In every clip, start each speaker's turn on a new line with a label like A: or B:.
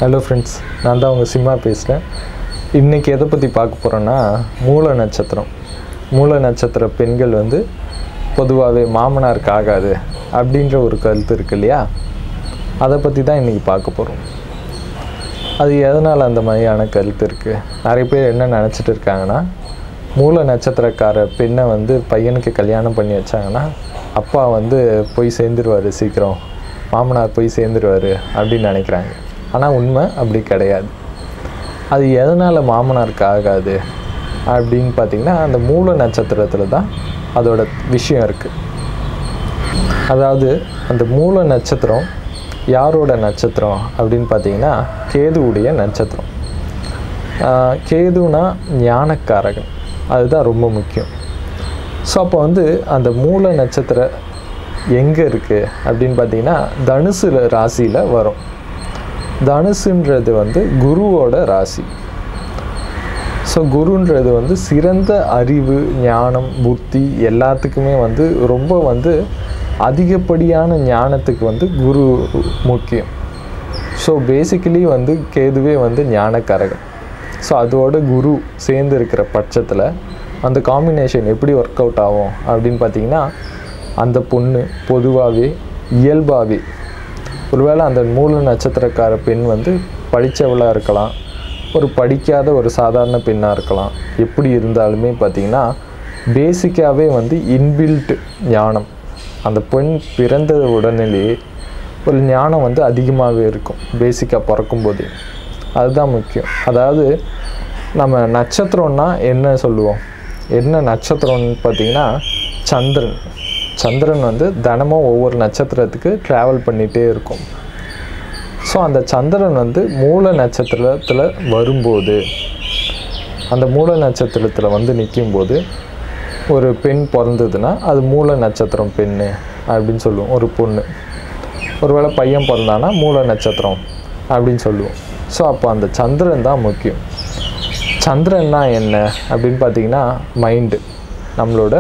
A: hello friends நான் தான் உங்கள் சிம்மா பேசுகிறேன் இன்றைக்கி எதை பற்றி பார்க்க போகிறோன்னா மூல நட்சத்திரம் மூல நட்சத்திர பெண்கள் வந்து பொதுவாகவே மாமனாருக்கு ஆகாது அப்படின்ற ஒரு கருத்து இருக்கு இல்லையா அதை பற்றி தான் இன்றைக்கி பார்க்க போகிறோம் அது எதனால் அந்த மாதிரியான கருத்து இருக்குது நிறைய பேர் என்ன நினச்சிட்டு இருக்காங்கன்னா மூல நட்சத்திரக்கார பெண்ணை வந்து பையனுக்கு கல்யாணம் பண்ணி வச்சாங்கன்னா அப்பா வந்து போய் சேர்ந்துருவார் சீக்கிரம் மாமனார் போய் சேர்ந்துருவார் அப்படின்னு நினைக்கிறாங்க ஆனால் உண்மை அப்படி கிடையாது அது எதனால் மாமனாருக்கு ஆகாது அப்படின்னு பார்த்தீங்கன்னா அந்த மூல நட்சத்திரத்தில் தான் அதோட விஷயம் இருக்குது அதாவது அந்த மூல நட்சத்திரம் யாரோட நட்சத்திரம் அப்படின்னு பார்த்தீங்கன்னா கேதுவுடைய நட்சத்திரம் ஆஹ் கேதுனா ஞானக்காரகன் அதுதான் ரொம்ப முக்கியம் ஸோ அப்போ வந்து அந்த மூல நட்சத்திரம் எங்கே இருக்குது அப்படின்னு பார்த்தீங்கன்னா தனுசு ராசியில் வரும் தனுசுன்றது வந்து குருவோட ராசி ஸோ குருன்றது வந்து சிறந்த அறிவு ஞானம் புத்தி எல்லாத்துக்குமே வந்து ரொம்ப வந்து அதிகப்படியான ஞானத்துக்கு வந்து குரு முக்கியம் ஸோ பேசிக்கலி வந்து கேதுவே வந்து ஞானக்காரகன் ஸோ அதோட குரு சேர்ந்து இருக்கிற பட்சத்தில் அந்த காம்பினேஷன் எப்படி ஒர்க் அவுட் ஆகும் அப்படின்னு பார்த்தீங்கன்னா அந்த பொண்ணு பொதுவாகவே இயல்பாகவே ஒருவேளை அந்த மூல நட்சத்திரக்கார பெண் வந்து படித்தவளாக இருக்கலாம் ஒரு படிக்காத ஒரு சாதாரண பெண்ணாக இருக்கலாம் எப்படி இருந்தாலுமே பார்த்திங்கன்னா பேசிக்காகவே வந்து இன்பில்ட் ஞானம் அந்த பெண் பிறந்த உடனேலேயே ஒரு ஞானம் வந்து அதிகமாகவே இருக்கும் பேசிக்காக பிறக்கும்போதே அதுதான் முக்கியம் அதாவது நம்ம நட்சத்திரம்னா என்ன சொல்லுவோம் என்ன நட்சத்திரம்னு பார்த்தீங்கன்னா சந்திரன் சந்திரன் வந்து தினமும் ஒவ்வொரு நட்சத்திரத்துக்கு ட்ராவல் பண்ணிகிட்டே இருக்கும் ஸோ அந்த சந்திரன் வந்து மூல நட்சத்திரத்தில் வரும்போது அந்த மூல நட்சத்திரத்தில் வந்து நிற்கும்போது ஒரு பெண் பிறந்ததுன்னா அது மூல நட்சத்திரம் பெண்ணு அப்படின்னு சொல்லுவோம் ஒரு பொண்ணு ஒருவேளை பையன் பிறந்தானா மூல நட்சத்திரம் அப்படின்னு சொல்லுவோம் ஸோ அப்போ அந்த சந்திரன் தான் முக்கியம் சந்திரன்னா என்ன அப்படின்னு பார்த்தீங்கன்னா மைண்டு நம்மளோட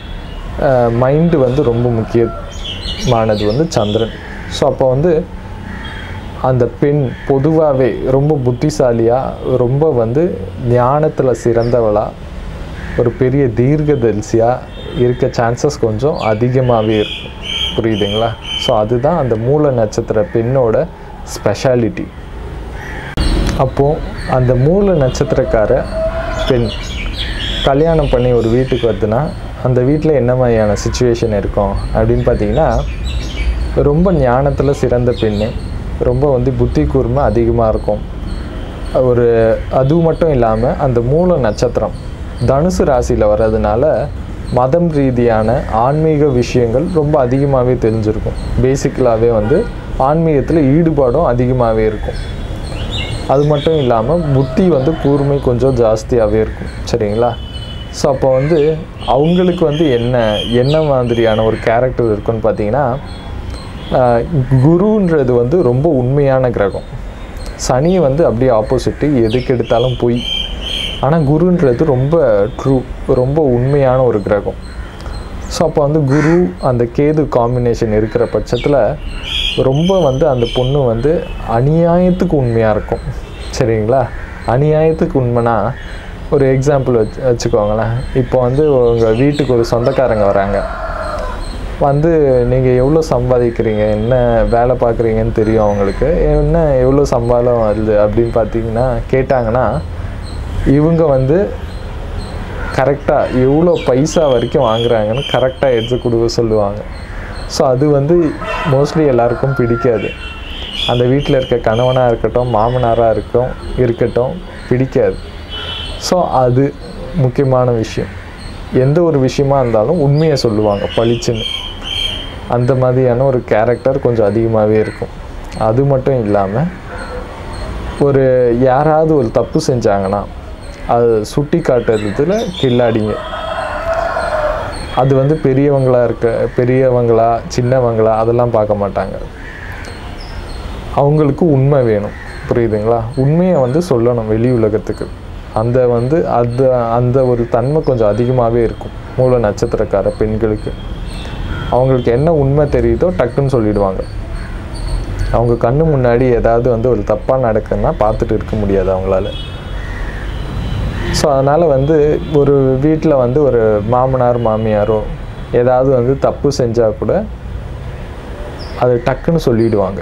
A: மைண்டு வந்து ரொம்ப முக்கியமானது வந்து சந்திரன் ஸோ அப்போ வந்து அந்த பெண் பொதுவாகவே ரொம்ப புத்திசாலியாக ரொம்ப வந்து ஞானத்தில் சிறந்தவளாக ஒரு பெரிய தீர்க்கதரிசியாக இருக்க சான்சஸ் கொஞ்சம் அதிகமாகவே இருக்கும் புரியுதுங்களா ஸோ அதுதான் அந்த மூல நட்சத்திர பெண்ணோட ஸ்பெஷாலிட்டி அப்போது அந்த மூல நட்சத்திரக்கார பெண் கல்யாணம் பண்ணி ஒரு வீட்டுக்கு வருதுன்னா அந்த வீட்டில் என்ன மாதிரியான சுச்சுவேஷன் இருக்கும் அப்படின்னு பார்த்தீங்கன்னா ரொம்ப ஞானத்தில் சிறந்த பெண்ணு ரொம்ப வந்து புத்தி கூர்மை அதிகமாக இருக்கும் ஒரு அது மட்டும் இல்லாமல் அந்த மூல நட்சத்திரம் தனுசு ராசியில் வர்றதுனால மதம் ரீதியான ஆன்மீக விஷயங்கள் ரொம்ப அதிகமாகவே தெரிஞ்சிருக்கும் பேசிக்கலாகவே வந்து ஆன்மீகத்தில் ஈடுபாடும் அதிகமாகவே இருக்கும் அது மட்டும் இல்லாமல் புத்தி வந்து கூர்மை கொஞ்சம் ஜாஸ்தியாகவே இருக்கும் சரிங்களா ஸோ அப்போ வந்து அவங்களுக்கு வந்து என்ன என்ன மாதிரியான ஒரு கேரக்டர் இருக்குன்னு பார்த்தீங்கன்னா ஆஹ், குருன்றது வந்து ரொம்ப உண்மையான கிரகம் சனி வந்து அப்படியே ஆப்போசிட்டு எதுக்கு எடுத்தாலும் பொய் ஆனால் குருன்றது ரொம்ப ட்ரூ ரொம்ப உண்மையான ஒரு கிரகம் ஸோ அப்போ வந்து குரு அந்த கேது காம்பினேஷன் இருக்கிற பட்சத்தில் ரொம்ப வந்து அந்த பொண்ணு வந்து அநியாயத்துக்கு உண்மையாக இருக்கும் சரிங்களா அநியாயத்துக்கு உண்மைனா ஒரு எக்ஸாம்பிள் வச்சு வச்சுக்கோங்களேன் இப்போ வந்து உங்கள் வீட்டுக்கு ஒரு சொந்தக்காரங்க வராங்க வந்து நீங்கள் எவ்வளோ சம்பாதிக்கிறீங்க என்ன வேலை பார்க்குறீங்கன்னு தெரியும் அவங்களுக்கு என்ன எவ்வளோ சம்பாதம் வருது அப்படின்னு பார்த்தீங்கன்னா கேட்டாங்கன்னா இவங்க வந்து கரெக்டாக எவ்வளோ பைசா வரைக்கும் வாங்குறாங்கன்னு கரெக்டாக எடுத்து கொடுக்க சொல்லுவாங்க ஸோ அது வந்து மோஸ்ட்லி எல்லாருக்கும் பிடிக்காது அந்த வீட்டில் இருக்க கணவனாக இருக்கட்டும் மாமனாராக இருக்கும் இருக்கட்டும் பிடிக்காது ஸோ அது முக்கியமான விஷயம் எந்த ஒரு விஷயமா இருந்தாலும் உண்மையை சொல்லுவாங்க பளிச்சுன்னு அந்த மாதிரியான ஒரு கேரக்டர் கொஞ்சம் அதிகமாகவே இருக்கும் அது மட்டும் இல்லாமல் ஒரு யாராவது ஒரு தப்பு செஞ்சாங்கன்னா அது சுட்டி காட்டுறதுல கில்லாடிங்க அது வந்து பெரியவங்களா இருக்க பெரியவங்களா சின்னவங்களா அதெல்லாம் பார்க்க மாட்டாங்க அவங்களுக்கு உண்மை வேணும் புரியுதுங்களா உண்மையை வந்து சொல்லணும் வெளி உலகத்துக்கு அந்த வந்து அந்த அந்த ஒரு தன்மை கொஞ்சம் அதிகமாகவே இருக்கும் மூல நட்சத்திரக்கார பெண்களுக்கு அவங்களுக்கு என்ன உண்மை தெரியுதோ டக்குன்னு சொல்லிடுவாங்க அவங்க கண்ணு முன்னாடி ஏதாவது வந்து ஒரு தப்பாக நடக்குதுன்னா பார்த்துட்டு இருக்க முடியாது அவங்களால ஸோ அதனால் வந்து ஒரு வீட்டில் வந்து ஒரு மாமனார் மாமியாரோ ஏதாவது வந்து தப்பு செஞ்சால் கூட அது டக்குன்னு சொல்லிடுவாங்க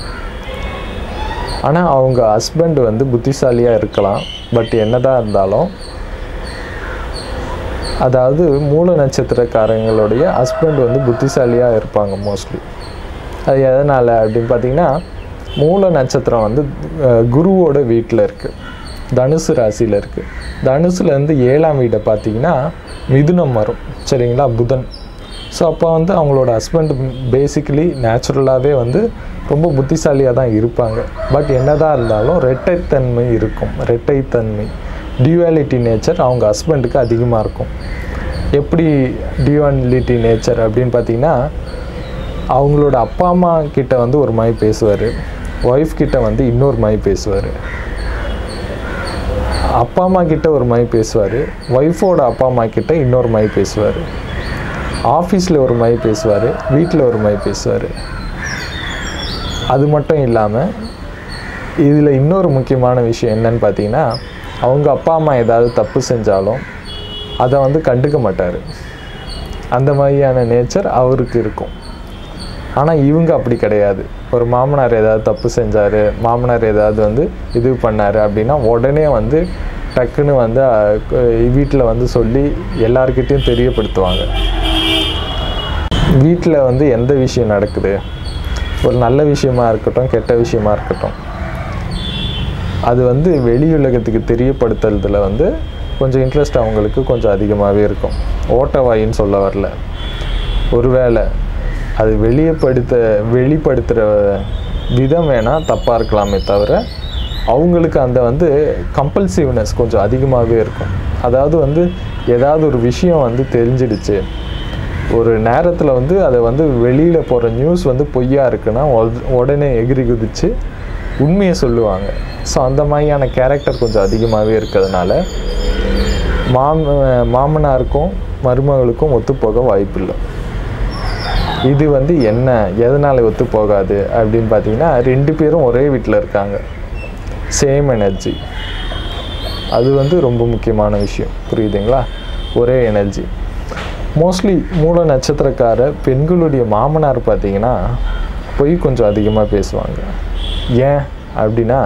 A: ஆனால் அவங்க ஹஸ்பண்ட் வந்து புத்திசாலியாக இருக்கலாம் பட் என்னதான் இருந்தாலும் அதாவது மூல நட்சத்திரக்காரங்களுடைய ஹஸ்பண்ட் வந்து புத்திசாலியாக இருப்பாங்க மோஸ்ட்லி அது எதனால் அப்படின்னு பார்த்தீங்கன்னா மூல நட்சத்திரம் வந்து அஹ், குருவோட வீட்டில் இருக்குது தனுசு ராசியில் இருக்குது தனுசுலேருந்து ஏழாம் வீடை பார்த்தீங்கன்னா மிதுனம் வரும் சரிங்களா புதன் ஸோ அப்போ வந்து அவங்களோட ஹஸ்பண்ட் பேசிக்கலி நேச்சுரலாகவே வந்து ரொம்ப புத்திசாலியாக தான் இருப்பாங்க பட் என்னதான் இருந்தாலும் ரெட்டைத்தன்மை இருக்கும் ரெட்டைத்தன்மை டியூவாலிட்டி நேச்சர் அவங்க ஹஸ்பண்டுக்கு அதிகமாக இருக்கும் எப்படி டியூவாலிட்டி நேச்சர் அப்படின்னு பார்த்தீங்கன்னா அவங்களோட அப்பா அம்மா கிட்ட வந்து ஒரு மாதிரி பேசுவார் ஒய்ஃப் கிட்ட வந்து இன்னொரு மாதிரி பேசுவார் அப்பா அம்மா கிட்ட ஒரு மாதிரி பேசுவார் ஒய்ஃபோட அப்பா அம்மா கிட்ட இன்னொரு மாதிரி பேசுவார் ஆஃபீஸில் ஒரு மாதிரி பேசுவார் வீட்டில் ஒரு மாதிரி பேசுவார் அது மட்டும் இல்லாமல் இதில் இன்னொரு முக்கியமான விஷயம் என்னன்னு பார்த்தீங்கன்னா அவங்க அப்பா அம்மா ஏதாவது தப்பு செஞ்சாலும் அதை வந்து கண்டுக்க மாட்டார் அந்த மாதிரியான நேச்சர் அவருக்கு இருக்கும் ஆனால் இவங்க அப்படி கிடையாது ஒரு மாமனார் ஏதாவது தப்பு செஞ்சார் மாமனார் ஏதாவது வந்து இது பண்ணார் அப்படின்னா உடனே வந்து டக்குன்னு வந்து வீட்டில் வந்து சொல்லி எல்லார்கிட்டேயும் தெரியப்படுத்துவாங்க வீட்டில் வந்து எந்த விஷயம் நடக்குது ஒரு நல்ல விஷயமா இருக்கட்டும் கெட்ட விஷயமா இருக்கட்டும் அது வந்து வெளி உலகத்துக்கு தெரியப்படுத்துறதுல வந்து கொஞ்சம் இன்ட்ரெஸ்ட் அவங்களுக்கு கொஞ்சம் அதிகமாகவே இருக்கும் ஓட்டவாயின்னு சொல்ல வரல ஒருவேளை அது வெளியப்படுத்த வெளிப்படுத்துகிற விதம் வேணால் தப்பாக இருக்கலாமே தவிர அவங்களுக்கு அந்த வந்து கம்பல்சிவ்னஸ் கொஞ்சம் அதிகமாகவே இருக்கும் அதாவது வந்து ஏதாவது ஒரு விஷயம் வந்து தெரிஞ்சிடுச்சு ஒரு நேரத்தில் வந்து அதை வந்து வெளியில் போகிற நியூஸ் வந்து பொய்யா இருக்குன்னா உட- உடனே எகிரி குதிச்சு உண்மையை சொல்லுவாங்க ஸோ அந்த மாதிரியான கேரக்டர் கொஞ்சம் அதிகமாகவே இருக்கிறதுனால மாம மாமனாருக்கும் மருமகளுக்கும் ஒத்துப்போக வாய்ப்பில்லை இது வந்து என்ன எதனால் ஒத்து போகாது அப்படின்னு பார்த்தீங்கன்னா ரெண்டு பேரும் ஒரே வீட்டில் இருக்காங்க சேம் எனர்ஜி அது வந்து ரொம்ப முக்கியமான விஷயம் புரியுதுங்களா ஒரே எனர்ஜி மோஸ்ட்லி மூல நட்சத்திரக்கார பெண்களுடைய மாமனார் பார்த்தீங்கன்னா பொய் கொஞ்சம் அதிகமாக பேசுவாங்க ஏன் அப்படின்னா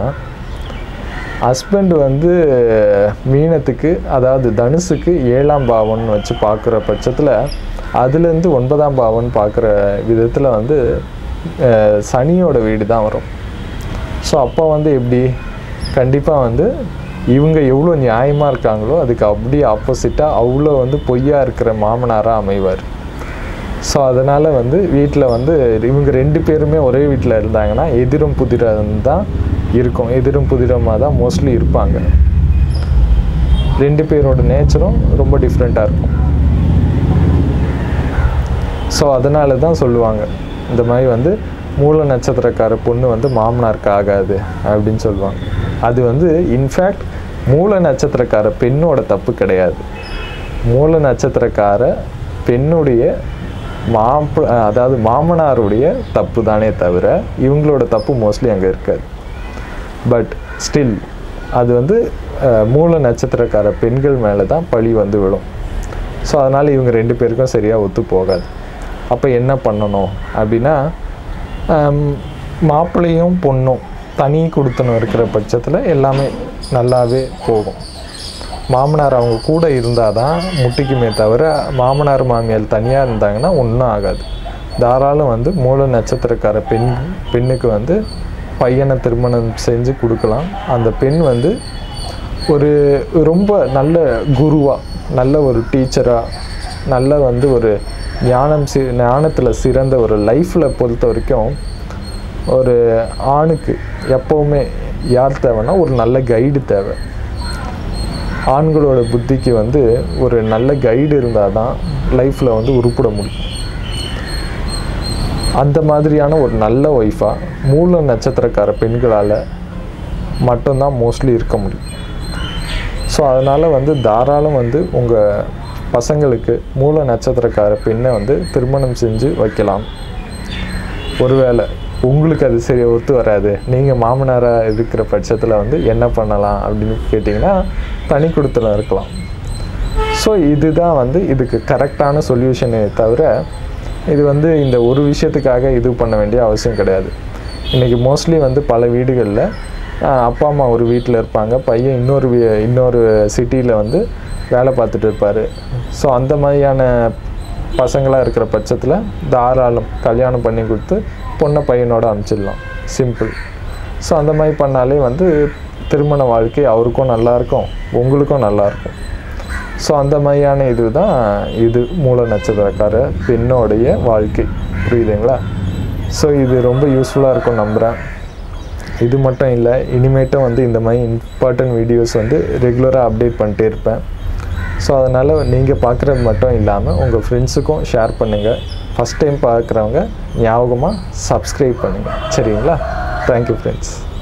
A: ஹஸ்பண்ட் வந்து மீனத்துக்கு அதாவது தனுசுக்கு ஏழாம் பாவம்னு வச்சு பார்க்குற பட்சத்தில் அதுலேருந்து ஒன்பதாம் பாவம்னு பார்க்குற விதத்தில் வந்து அஹ், சனியோட வீடு தான் வரும் ஸோ அப்போ வந்து எப்படி கண்டிப்பாக வந்து இவங்க எவ்வளோ நியாயமாக இருக்காங்களோ அதுக்கு அப்படியே ஆப்போசிட்டாக அவ்வளோ வந்து பொய்யா இருக்கிற மாமனாராக அமைவார் ஸோ அதனால் வந்து வீட்டில் வந்து இவங்க ரெண்டு பேருமே ஒரே வீட்டில் இருந்தாங்கன்னா எதிரும் புதிரம் தான் இருக்கும் எதிரும் புதிரமாக தான் மோஸ்ட்லி இருப்பாங்க ரெண்டு பேரோட நேச்சரும் ரொம்ப டிஃப்ரெண்ட்டாக இருக்கும் ஸோ அதனால தான் சொல்லுவாங்க இந்த மாதிரி வந்து மூல நட்சத்திரக்கார பொண்ணு வந்து மாமனாருக்கு ஆகாது அப்படின்னு சொல்லுவாங்க அது வந்து இன்ஃபேக்ட் மூல நட்சத்திரக்கார பெண்ணோட தப்பு கிடையாது மூல நட்சத்திரக்கார பெண்ணுடைய மாப்ப அதாவது மாமனாருடைய தப்பு தானே தவிர இவங்களோட தப்பு மோஸ்ட்லி அங்கே இருக்காது பட் ஸ்டில் அது வந்து அஹ், மூல நட்சத்திரக்கார பெண்கள் மேலே தான் பழி வந்து விழும் ஸோ அதனால் இவங்க ரெண்டு பேருக்கும் சரியாக ஒத்து போகாது அப்போ என்ன பண்ணணும் அப்படின்னா ஆம், மாப்பிள்ளையும் பொண்ணும் தனி கொடுத்தனும் இருக்கிற பட்சத்தில் எல்லாமே நல்லாவே போகும் மாமனார் அவங்க கூட இருந்தால் தான் முட்டிக்குமே தவிர மாமனார் மாமியார் தனியாக இருந்தாங்கன்னா ஒன்றும் ஆகாது தாராளம் வந்து மூல நட்சத்திரக்கார பெண் பெண்ணுக்கு வந்து பையனை திருமணம் செஞ்சு கொடுக்கலாம் அந்த பெண் வந்து ஒரு ரொம்ப நல்ல குருவாக நல்ல ஒரு டீச்சராக நல்ல வந்து ஒரு ஞானம் சி ஞானத்தில் சிறந்த ஒரு லைஃப்பில் பொறுத்த வரைக்கும் ஒரு ஆணுக்கு எப்போவுமே யார் தேவைன்னா ஒரு நல்ல கைடு தேவை ஆண்களோட புத்திக்கு வந்து ஒரு நல்ல கைடு இருந்தால் தான் லைஃப்பில் வந்து உருப்பிட முடியும் அந்த மாதிரியான ஒரு நல்ல ஒய்ஃபாக மூல நட்சத்திரக்கார பெண்களால் மட்டும்தான் மோஸ்ட்லி இருக்க முடியும் ஸோ அதனால் வந்து தாராளம் வந்து உங்கள் பசங்களுக்கு மூல நட்சத்திரக்கார பெண்ணை வந்து திருமணம் செஞ்சு வைக்கலாம் ஒருவேளை உங்களுக்கு அது சரி ஒத்து வராது நீங்கள் மாமனாராக இருக்கிற பட்சத்தில் வந்து என்ன பண்ணலாம் அப்படின்னு கேட்டிங்கன்னா தனி கொடுத்தனம் இருக்கலாம் ஸோ இதுதான் வந்து இதுக்கு கரெக்டான சொல்யூஷனே தவிர இது வந்து இந்த ஒரு விஷயத்துக்காக இது பண்ண வேண்டிய அவசியம் கிடையாது இன்றைக்கி மோஸ்ட்லி வந்து பல வீடுகளில் அப்பா அம்மா ஒரு வீட்டில் இருப்பாங்க பையன் இன்னொரு வீ- இன்னொரு சிட்டியில் வந்து வேலை பார்த்துட்டு இருப்பார் ஸோ அந்த மாதிரியான பசங்களாக இருக்கிற பட்சத்தில் தாராளம் கல்யாணம் பண்ணி கொடுத்து பொண்ணை பையனோட அனுப்பிச்சிடலாம் சிம்பிள் ஸோ அந்த மாதிரி பண்ணாலே வந்து திருமண வாழ்க்கை அவருக்கும் நல்லாயிருக்கும் உங்களுக்கும் நல்லாயிருக்கும் ஸோ அந்த மாதிரியான இது தான் இது மூல நட்சத்திரக்கார பெண்ணோடைய வாழ்க்கை புரியுதுங்களா ஸோ இது ரொம்ப யூஸ்ஃபுல்லாக இருக்கும் நம்புகிறேன் இது மட்டும் இல்லை இனிமேட்டும் வந்து இந்த மாதிரி இம்பார்ட்டன்ட் வீடியோஸ் வந்து ரெகுலராக அப்டேட் பண்ணிட்டே இருப்பேன் ஸோ அதனால் நீங்கள் பார்க்குறது மட்டும் இல்லாமல் உங்கள் ஃப்ரெண்ட்ஸுக்கும் ஷேர் பண்ணுங்கள் ஃபஸ்ட் டைம் பார்க்குறவங்க ஞாபகமாக சப்ஸ்கிரைப் பண்ணுங்கள் சரிங்களா தேங்க்யூ ஃப்ரெண்ட்ஸ்